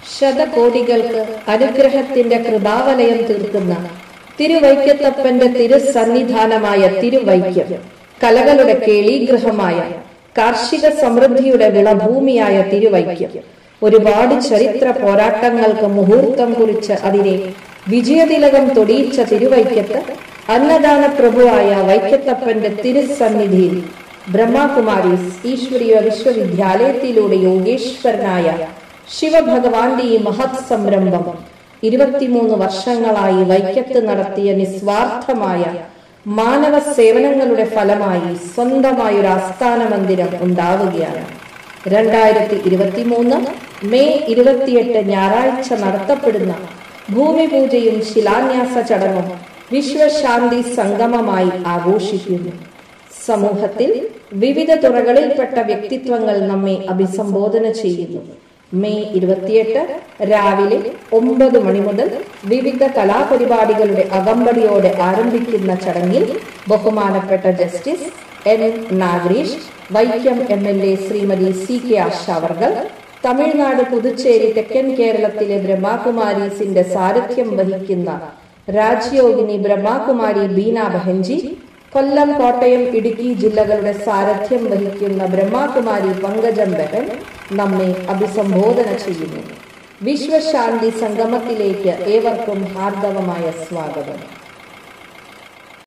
ശതകോടികൾക്ക് അനുഗ്രഹത്തിന്റെ കൃപാവലയം തീർക്കുന്ന തിരുവൈക്കത്തപ്പന്റെ തിരുസന്നിധാനമായ തിരുവൈക്കം കലകളുടെ കേളീഗ്രഹമായ കാർഷിക സമൃദ്ധിയുടെ വിളഭൂമിയായ തിരുവൈക്കം ഒരുപാട് ചരിത്ര പോരാട്ടങ്ങൾക്ക് മുഹൂർത്തം കുറിച്ച് അതിനെ വിജയതിലകം തൊടിയിച്ച തിരുവൈക്കത്ത് അന്നദാന പ്രഭുവായ വൈക്കത്തപ്പന്റെ തിരുസന്നിധിയിൽ ബ്രഹ്മകുമാരീസ് ഈശ്വരീയ വിശ്വവിദ്യാലയത്തിലൂടെ യോഗേശ്വരനായ ശിവഭഗവാന്റെ ഈ മഹത് സംരംഭം ഇരുപത്തിമൂന്ന് വർഷങ്ങളായി വൈക്കത്ത് നടത്തിയ നിസ്വാർത്ഥമായ മാനവ സേവനങ്ങളുടെ ഫലമായി സ്വന്തമായൊരു ആസ്ഥാന മന്ദിരം ഉണ്ടാവുകയാണ് രണ്ടായിരത്തി ഇരുപത്തിമൂന്ന് മെയ് ഇരുപത്തിയെട്ട് ഞായറാഴ്ച നടത്തപ്പെടുന്ന ഭൂമി പൂജയും ശിലാന്യാസ ചടങ്ങും വിശ്വശാന്തി സംഗമമായി ആഘോഷിക്കുന്നു സമൂഹത്തിൽ വിവിധ തുറകളിൽപ്പെട്ട വ്യക്തിത്വങ്ങൾ നമ്മെ അഭിസംബോധന ചെയ്യുന്നു മെയ് ഇരുപത്തിയെട്ട് രാവിലെ ഒമ്പത് മണി മുതൽ വിവിധ കലാപരിപാടികളുടെ അകമ്പടിയോടെ ആരംഭിക്കുന്ന ചടങ്ങിൽ ബഹുമാനപ്പെട്ട justice N Nagareesh Vaikom M L A Shrimati C K ആശാവർകൾ തമിഴ്നാട് പുതുച്ചേരി തെക്കൻ കേരളത്തിലെ ബ്രഹ്മകുമാരീസിന്റെ സാരഥ്യം വഹിക്കുന്ന രാജയോഗിനി ബ്രഹ്മകുമാരി ബീന ബഹൻജി കൊല്ലം കോട്ടയം ഇടുക്കി ജില്ലകളുടെ സാരഥ്യം വഹിക്കുന്ന ബ്രഹ്മകുമാരി പങ്കജം ബഹൻ നമ്മെ അഭിസംബോധന ചെയ്യുന്നു വിശ്വശാന്തി സംഗമത്തിലേക്ക് ഏവർക്കും ഹാർദവമായ സ്വാഗതം